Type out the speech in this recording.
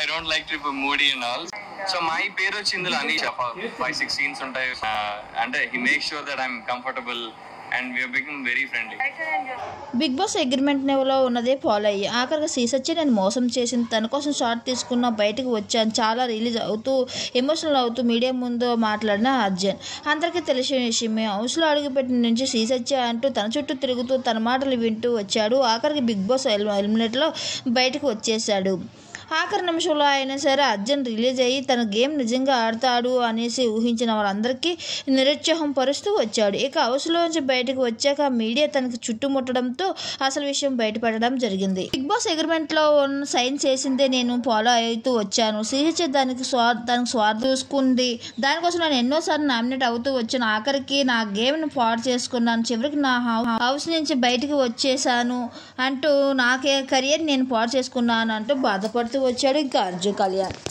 don't like to moody and all so మా ఈ పేరు వచ్చి ఇందులో అన్ని ఫైవ్ సిక్స్ సీన్స్ ఉంటాయి Uh, అంటే he make sure that I'm comfortable and we are become very friendly Bigg Boss agreement నెవలో ఉన్నదే ఫాలో అయ్యి ఆఖరిగా సీసచ్చి నేను మోసం చేసింది తన కోసం షార్ట్ తీసుకున్న బయటకు వచ్చాను చాలా రిలీజ్ అవుతూ ఎమోషనల్ అవుతూ మీడియా ముందు మాట్లాడిన అర్జున్ అందరికీ తెలిసిన విషయమే హౌస్లో అడుగుపెట్టిన నుంచి సీసచ్చి అంటూ తన చుట్టూ తిరుగుతూ తన మాటలు వింటూ వచ్చాడు ఆఖరికి బిగ్ బాస్ ఎలిమినేట్లో బయటకు వచ్చేసాడు ఆఖరి నిమిషంలో అయినా సరే అర్జున్ రిలీజ్ అయ్యి తన గేమ్ నిజంగా ఆడతాడు అనేసి ఊహించిన వారందరికీ నిరుత్సాహం పరుస్తూ వచ్చాడు ఇక హౌస్లోంచి బయటకు వచ్చాక మీడియా తనకి చుట్టుముట్టడంతో అసలు విషయం బయటపడడం జరిగింది బిగ్ బాస్ అగ్రిమెంట్ లో ఉన్న సైన్ చేసిందే నేను ఫాలో అవుతూ వచ్చాను సిహెచ్ దానికి స్వార్ దానికి స్వార్థ చూసుకుంది దానికోసం నేను ఎన్నోసార్లు నామినేట్ అవుతూ వచ్చాను ఆఖరికి నా గేమ్ ని పాడు చేసుకున్నాను చివరికి నా హౌ- హౌస్ నుంచి బయటికి వచ్చేసాను అంటూ నా కెరియర్ నేను పాడు చేసుకున్నాను అంటూ బాధపడుతూ వచ్చాడు ఇంకా అర్జున్ కళ్యాణ్